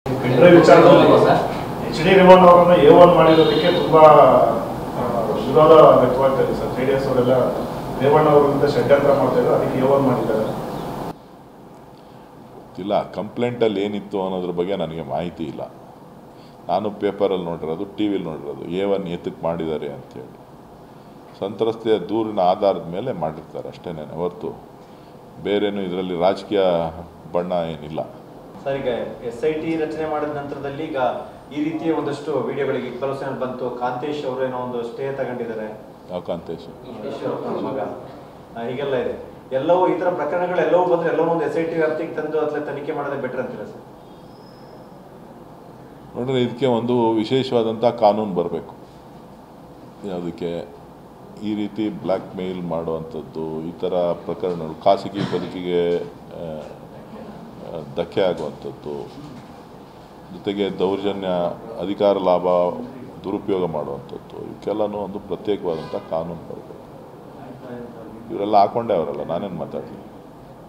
ಇದ್ರೆ ವಿಚಾರದಲ್ಲಿ H D Revanna ಅವರನ್ನ ಎ ಒನ್ ಮಾಡಿರೋದಕ್ಕೆ ತುಂಬಾ ಆ, ವಿರೋಧ ವ್ಯಕ್ತವಾಗ್ತಾ ಇದೆ ಸರ್ ಜೆ ಡಿ ಎಸ್ ಅವರೆಲ್ಲ ರೇವಣ್ಣ ಅವರಿಂದ ಷಡ್ಯಂತ್ರ ಮಾಡ್ತಾ ಇದ್ದಾರೆ ಅದಕ್ಕೆ ಎ ಒನ್ ಮಾಡಿದ್ದಾರೆ ಇಲ್ಲ ಕಂಪ್ಲೇಂಟಲ್ಲಿ ಏನಿತ್ತು ಅನ್ನೋದ್ರ ಬಗ್ಗೆ ನನಗೆ ಮಾಹಿತಿ ಇಲ್ಲ ನಾನು ಪೇಪರಲ್ಲಿ ನೋಡಿರೋದು ಟಿ ವಿಲಿ ನೋಡಿರೋದು ಎ ಒನ್ ಎತ್ತಕ್ಕೆ ಮಾಡಿದ್ದಾರೆ ಅಂಥೇಳಿ ಸಂತ್ರಸ್ತೆಯ ದೂರಿನ ಆಧಾರದ ಮೇಲೆ ಮಾಡಿರ್ತಾರೆ ಅಷ್ಟೇ ಹೊರತು ಬೇರೇನು ಇದರಲ್ಲಿ ರಾಜಕೀಯ ಬಣ್ಣ ಏನಿಲ್ಲ ಸರ್ ಈಗ ಎಸ್ ಐ ಟಿ ರಚನೆ ಮಾಡಿದ ನಂತರದಲ್ಲಿ ಈಗ ಈ ರೀತಿಯ ಒಂದಷ್ಟು ವಿಡಿಯೋಗಳಿಗೆ ಕೆಲವು ಸಮಯ ಬಂತು ಕಾಂತೇಶ್ ಅವರು ಏನೋ ಒಂದು ಸ್ಟೇ ತಗೊಂಡಿದ್ದಾರೆ ಯಾವ ಕಾಂತೇಶ್ ಈಶ್ವರಪ್ಪ ಮಗ ಆ, ಹೀಗೆಲ್ಲ ಇದೆ ಎಲ್ಲವೂ ಈ ತರ ಪ್ರಕರಣಗಳು ಎಲ್ಲವೂ ಬಂದ್ರೆ ಎಲ್ಲವೂ ಒಂದು ಎಸ್ ಐ ಟಿ ವ್ಯಾಪ್ತಿಗೆ ತಂದು ಅಥವಾ ತನಿಖೆ ಮಾಡೋದೇ ಬೆಟರ್ ಅಂತೀರಾ ಸರ್ ನೋಡಿದ್ರೆ ಇದಕ್ಕೆ ಒಂದು ವಿಶೇಷವಾದಂಥ ಕಾನೂನು ಬರಬೇಕು ಯಾವುದಕ್ಕೆ ಈ ರೀತಿ ಬ್ಲ್ಯಾಕ್ ಮೇಲ್ ಮಾಡುವಂಥದ್ದು ಈ ಥರ ಪ್ರಕರಣಗಳು ಖಾಸಗಿ ಬದುಕಿಗೆ ಆ, ಆ, ಧಕ್ಕೆ ಆಗುವಂಥದ್ದು ಜೊತೆಗೆ ದೌರ್ಜನ್ಯ ಅಧಿಕಾರ ಲಾಭ ದುರುಪಯೋಗ ಮಾಡುವಂಥದ್ದು ಇವಕ್ಕೆಲ್ಲನೂ ಒಂದು ಪ್ರತ್ಯೇಕವಾದಂಥ ಕಾನೂನು ಬರಬೇಕು ಇವರೆಲ್ಲ ಹಾಕೊಂಡೇ ಅವರಲ್ಲ ನಾನೇನು ಮಾತಾಡಲಿ